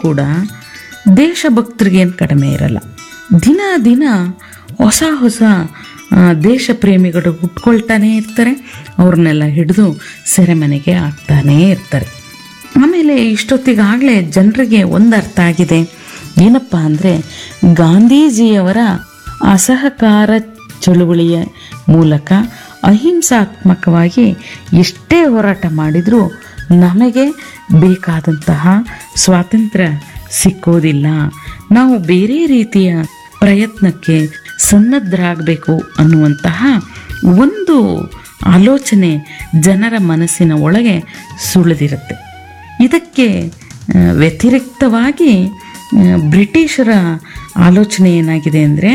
ಕೂಡ ದೇಶಭಕ್ತರಿಗೇನು ಕಡಿಮೆ ಇರಲ್ಲ ದಿನ ದಿನ ಹೊಸ ಹೊಸ ಆ, ದೇಶ ಪ್ರೇಮಿಗಳು ಹುಟ್ಕೊಳ್ತಾನೇ ಇರ್ತಾರೆ ಅವ್ರನ್ನೆಲ್ಲ ಹಿಡಿದು ಸೆರೆಮನೆಗೆ ಹಾಕ್ತಾನೇ ಇರ್ತಾರೆ ಆಮೇಲೆ ಇಷ್ಟೊತ್ತಿಗಾಗಲೇ ಜನರಿಗೆ ಒಂದು ಅರ್ಥ ಆಗಿದೆ ಏನಪ್ಪ ಅಂದರೆ ಗಾಂಧೀಜಿಯವರ ಅಸಹಕಾರ ಚಳುವಳಿಯ ಮೂಲಕ ಅಹಿಂಸಾತ್ಮಕವಾಗಿ ಎಷ್ಟೇ ಹೋರಾಟ ಮಾಡಿದರೂ ನಮಗೆ ಬೇಕಾದಂತಹ ಸ್ವಾತಂತ್ರ್ಯ ಸಿಕ್ಕೋದಿಲ್ಲ ನಾವು ಬೇರೆ ರೀತಿಯ ಪ್ರಯತ್ನಕ್ಕೆ ಸನ್ನದ್ಧರಾಗಬೇಕು ಅನ್ನುವಂತಹ ಒಂದು ಆಲೋಚನೆ ಜನರ ಮನಸ್ಸಿನ ಒಳಗೆ ಸುಳಿದಿರುತ್ತೆ ಇದಕ್ಕೆ ಆ, ವ್ಯತಿರಿಕ್ತವಾಗಿ ಆ, ಬ್ರಿಟಿಷರ ಆಲೋಚನೆ ಏನಾಗಿದೆ ಅಂದರೆ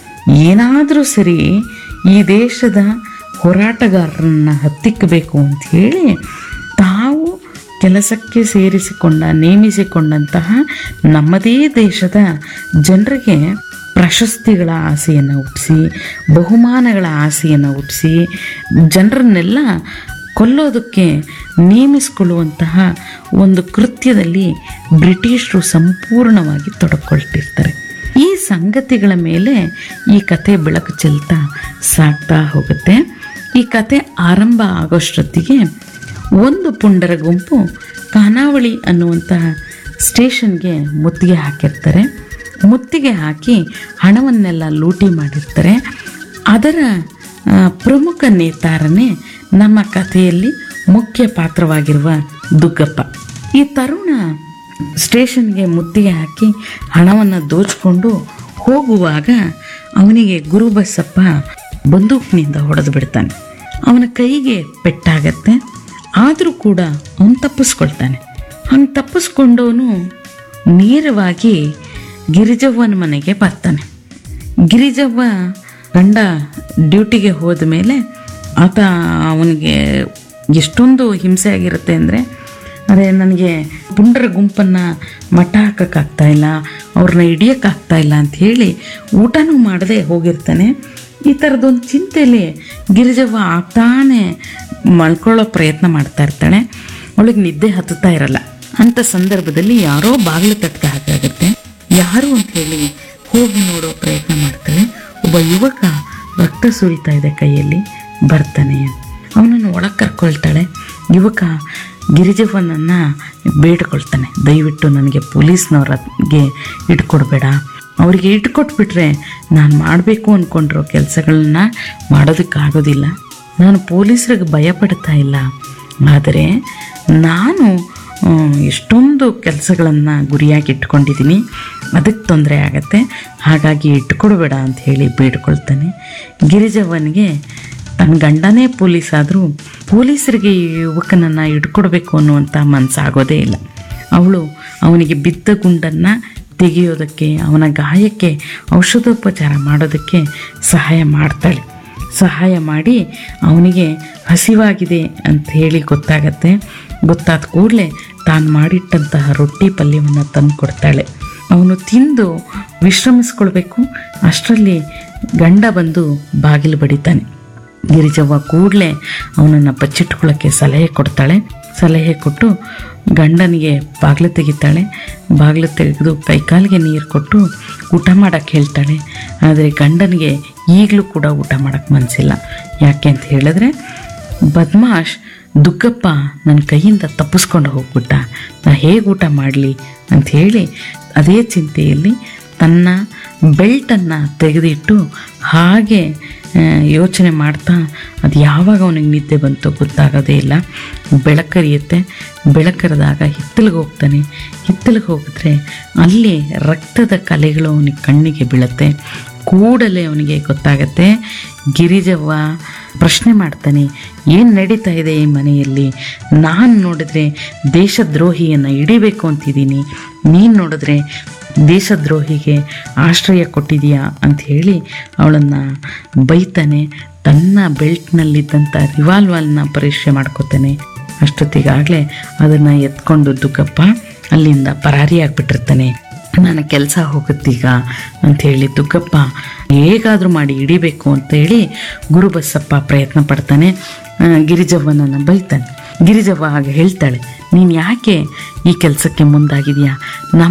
ಏನಾದರೂ ಸರಿ ಈ ದೇಶದ ಹೋರಾಟಗಾರರನ್ನ ಹತ್ತಿಕ್ಕಬೇಕು ಅಂತ ಹೇಳಿ ತಾವು ಕೆಲಸಕ್ಕೆ ಸೇರಿಸಿಕೊಂಡ ನೇಮಿಸಿಕೊಂಡಂತಹ ನಮ್ಮದೇ ದೇಶದ ಜನರಿಗೆ ಪ್ರಶಸ್ತಿಗಳ ಆಸೆಯನ್ನು ಹುಟ್ಟಿಸಿ ಬಹುಮಾನಗಳ ಆಸೆಯನ್ನು ಹುಟ್ಟಿಸಿ ಜನರನ್ನೆಲ್ಲ ಕೊಲ್ಲೋದಕ್ಕೆ ನೇಮಿಸಿಕೊಳ್ಳುವಂತಹ ಒಂದು ಕೃತ್ಯದಲ್ಲಿ ಬ್ರಿಟಿಷರು ಸಂಪೂರ್ಣವಾಗಿ ತೊಡಕೊಳ್ತಿರ್ತಾರೆ ಈ ಸಂಗತಿಗಳ ಮೇಲೆ ಈ ಕತೆ ಬೆಳಕು ಚೆಲ್ತಾ ಸಾಗ್ತಾ ಹೋಗುತ್ತೆ ಈ ಕತೆ ಆರಂಭ ಆಗೋಷ್ಟೊತ್ತಿಗೆ ಒಂದು ಪುಂಡರ ಗುಂಪು ಖಾನಾವಳಿ ಅನ್ನುವಂತಹ ಸ್ಟೇಷನ್ಗೆ ಮುತ್ತಿಗೆ ಹಾಕಿರ್ತಾರೆ ಮುತ್ತಿಗೆ ಹಾಕಿ ಹಣವನ್ನೆಲ್ಲ ಲೂಟಿ ಮಾಡಿರ್ತಾರೆ ಅದರ ಆ, ಪ್ರಮುಖ ನೇತಾರನೇ ನಮ್ಮ ಕಥೆಯಲ್ಲಿ ಮುಖ್ಯ ಪಾತ್ರವಾಗಿರುವ ದುಗ್ಗಪ್ಪ ಈ ತರುಣ ಸ್ಟೇಷನ್ಗೆ ಮುತ್ತಿಗೆ ಹಾಕಿ ಹಣವನ್ನು ದೋಚಿಕೊಂಡು ಹೋಗುವಾಗ ಅವನಿಗೆ ಗುರುಬಸಪ್ಪ ಬಂದೂಕಿನಿಂದ ಹೊಡೆದು ಬಿಡ್ತಾನೆ ಅವನ ಕೈಗೆ ಪೆಟ್ಟಾಗತ್ತೆ ಆದರೂ ಕೂಡ ಅವನು ತಪ್ಪಿಸ್ಕೊಳ್ತಾನೆ ಹಂಗೆ ತಪ್ಪಿಸ್ಕೊಂಡವನು ನೇರವಾಗಿ ಗಿರಿಜವ್ವನ ಮನೆಗೆ ಬರ್ತಾನೆ ಗಿರಿಜವ್ವ ಗಂಡ ಡ್ಯೂಟಿಗೆ ಹೋದ ಮೇಲೆ ಆತ ಅವನಿಗೆ ಎಷ್ಟೊಂದು ಹಿಂಸೆ ಆಗಿರುತ್ತೆ ಅಂದರೆ ಅದೇ ನನಗೆ ಪುಂಡರ ಗುಂಪನ್ನು ಮಟ್ಟ ಹಾಕೋಕ್ಕಾಗ್ತಾ ಇಲ್ಲ ಅವ್ರನ್ನ ಹಿಡಿಯೋಕ್ಕಾಗ್ತಾ ಇಲ್ಲ ಅಂತ ಹೇಳಿ ಊಟನೂ ಮಾಡದೆ ಹೋಗಿರ್ತಾನೆ ಈ ಥರದೊಂದು ಚಿಂತೆಯಲ್ಲಿ ಗಿರಿಜವ್ವ ಆಗ್ತಾನೆ ಮಲ್ಕೊಳ್ಳೋ ಪ್ರಯತ್ನ ಮಾಡ್ತಾ ಇರ್ತಾಳೆ ಅವಳಿಗೆ ನಿದ್ದೆ ಹತ್ತುತ್ತಾ ಇರಲ್ಲ ಅಂಥ ಸಂದರ್ಭದಲ್ಲಿ ಯಾರೋ ಬಾಗಿಲು ತಟ್ಕ ಹಾಕಾಗುತ್ತೆ ಯಾರು ಅಂತ ಹೇಳಿ ಹೋಗಿ ನೋಡೋ ಪ್ರಯತ್ನ ಮಾಡ್ತಾಳೆ ಒಬ್ಬ ಯುವಕ ರಕ್ತ ಸುರಿತಾ ಇದೆ ಕೈಯಲ್ಲಿ ಬರ್ತಾನೆ ಅವನನ್ನು ಒಳಗೆ ಕರ್ಕೊಳ್ತಾಳೆ ಯುವಕ ಗಿರಿಜವ್ವನನ್ನು ಬೇಡಿಕೊಳ್ತಾನೆ ದಯವಿಟ್ಟು ನನಗೆ ಪೊಲೀಸ್ನವ್ರಿಗೆ ಇಟ್ಕೊಡ್ಬೇಡ ಅವರಿಗೆ ಇಟ್ಕೊಟ್ಬಿಟ್ರೆ ನಾನು ಮಾಡಬೇಕು ಅಂದ್ಕೊಂಡಿರೋ ಕೆಲಸಗಳನ್ನ ಮಾಡೋದಕ್ಕಾಗೋದಿಲ್ಲ ನಾನು ಪೊಲೀಸರಿಗೆ ಭಯಪಡ್ತಾ ಇಲ್ಲ ಆದರೆ ನಾನು ಆ, ಎಷ್ಟೊಂದು ಕೆಲಸಗಳನ್ನು ಗುರಿಯಾಗಿ ಇಟ್ಕೊಂಡಿದ್ದೀನಿ ಅದಕ್ಕೆ ತೊಂದರೆ ಆಗತ್ತೆ ಹಾಗಾಗಿ ಇಟ್ಕೊಡ್ಬೇಡ ಅಂತ ಹೇಳಿ ಬೇಡ್ಕೊಳ್ತಾನೆ ಗಿರಿಜವ್ವನಿಗೆ ತನ್ನ ಗಂಡನೇ ಪೊಲೀಸ್ ಆದರೂ ಪೊಲೀಸರಿಗೆ ಈ ಯುವಕನನ್ನು ಇಟ್ಕೊಡ್ಬೇಕು ಅನ್ನುವಂಥ ಮನಸ್ಸಾಗೋದೇ ಇಲ್ಲ ಅವಳು ಅವನಿಗೆ ಬಿದ್ದ ಗುಂಡನ್ನು ತೆಗೆಯೋದಕ್ಕೆ ಅವನ ಗಾಯಕ್ಕೆ ಔಷಧೋಪಚಾರ ಮಾಡೋದಕ್ಕೆ ಸಹಾಯ ಮಾಡ್ತಾಳೆ ಸಹಾಯ ಮಾಡಿ ಅವನಿಗೆ ಹಸಿವಾಗಿದೆ ಅಂತ ಹೇಳಿ ಗೊತ್ತಾಗತ್ತೆ ಗೊತ್ತಾದ ಕೂಡಲೇ ತಾನು ಮಾಡಿಟ್ಟಂತಹ ರೊಟ್ಟಿ ಪಲ್ಯವನ್ನು ತಂದು ಕೊಡ್ತಾಳೆ ಅವನು ತಿಂದು ವಿಶ್ರಮಿಸ್ಕೊಳ್ಬೇಕು ಅಷ್ಟರಲ್ಲಿ ಗಂಡ ಬಂದು ಬಾಗಿಲು ಬಡಿತಾನೆ ಗಿರಿಜವ್ವ ಕೂಡಲೇ ಅವನನ್ನು ಬಚ್ಚಿಟ್ಕೊಳ್ಳೋಕ್ಕೆ ಸಲಹೆ ಕೊಡ್ತಾಳೆ ಸಲಹೆ ಕೊಟ್ಟು ಗಂಡನಿಗೆ ಬಾಗಿಲು ತೆಗಿತಾಳೆ ಬಾಗಿಲು ತೆಗೆದು ಕೈಕಾಲಿಗೆ ನೀರು ಕೊಟ್ಟು ಊಟ ಮಾಡೋಕ್ಕೆ ಹೇಳ್ತಾಳೆ ಆದರೆ ಗಂಡನಿಗೆ ಈಗಲೂ ಕೂಡ ಊಟ ಮಾಡೋಕ್ಕೆ ಮನಸ್ಸಿಲ್ಲ ಯಾಕೆ ಅಂತ ಹೇಳಿದ್ರೆ ಬದ್ಮಾಶ್ ದುಗ್ಗಪ್ಪ ನನ್ನ ಕೈಯಿಂದ ತಪ್ಪಿಸ್ಕೊಂಡು ಹೋಗ್ಬಿಟ್ಟ ನಾ ಹೇಗೆ ಊಟ ಮಾಡಲಿ ಅಂಥೇಳಿ ಅದೇ ಚಿಂತೆಯಲ್ಲಿ ತನ್ನ ಬೆಲ್ಟನ್ನು ತೆಗೆದಿಟ್ಟು ಹಾಗೆ ಆ, ಯೋಚನೆ ಮಾಡ್ತಾ ಅದು ಯಾವಾಗ ಅವನಿಗೆ ನಿದ್ದೆ ಬಂತು ಗೊತ್ತಾಗೋದೇ ಇಲ್ಲ ಬೆಳಕರಿಯುತ್ತೆ ಬೆಳಕರಿದಾಗ ಹಿತ್ತಲಿಗೆ ಹೋಗ್ತಾನೆ ಹಿತ್ತಲಿಗೆ ಹೋಗಿದ್ರೆ ಅಲ್ಲಿ ರಕ್ತದ ಕಲೆಗಳು ಅವನಿಗೆ ಕಣ್ಣಿಗೆ ಬೀಳುತ್ತೆ ಕೂಡಲೇ ಅವನಿಗೆ ಗೊತ್ತಾಗತ್ತೆ ಗಿರಿಜವ್ವ ಪ್ರಶ್ನೆ ಮಾಡ್ತಾನೆ ಏನು ನಡೀತಾ ಇದೆ ಈ ಮನೆಯಲ್ಲಿ ನಾನು ನೋಡಿದ್ರೆ ದೇಶದ್ರೋಹಿಯನ್ನು ಹಿಡಿಬೇಕು ಅಂತಿದ್ದೀನಿ ನೀನು ನೋಡಿದ್ರೆ ದೇಶದ್ರೋಹಿಗೆ ಆಶ್ರಯ ಕೊಟ್ಟಿದೀಯಾ ಅಂತ ಹೇಳಿ ಅವಳನ್ನು ಬೈತಾನೆ ತನ್ನ ಬೆಲ್ಟ್ನಲ್ಲಿದ್ದಂಥ ರಿವಾಲ್ವಲ್ನ ಪರೀಕ್ಷೆ ಮಾಡ್ಕೋತಾನೆ ಅಷ್ಟೊತ್ತಿಗಾಗಲೇ ಅದನ್ನು ಎತ್ಕೊಂಡು ದುಗ್ಗಪ್ಪ ಅಲ್ಲಿಂದ ಪರಾರಿಯಾಗ್ಬಿಟ್ಟಿರ್ತಾನೆ ನನ್ನ ಕೆಲಸ ಹೋಗುತ್ತೀಗ ಅಂಥೇಳಿ ದುಗ್ಗಪ್ಪ ಹೇಗಾದರೂ ಮಾಡಿ ಹಿಡಿಬೇಕು ಅಂತೇಳಿ ಗುರುಬಸಪ್ಪ ಪ್ರಯತ್ನ ಪಡ್ತಾನೆ ಆ, ಗಿರಿಜವ್ವನನ್ನು ಬೈತಾನೆ ಗಿರಿಜವ್ವ ಹಾಗೆ ಹೇಳ್ತಾಳೆ ನೀನು ಯಾಕೆ ಈ ಕೆಲಸಕ್ಕೆ ಮುಂದಾಗಿದೆಯಾ ನಮ್ಮ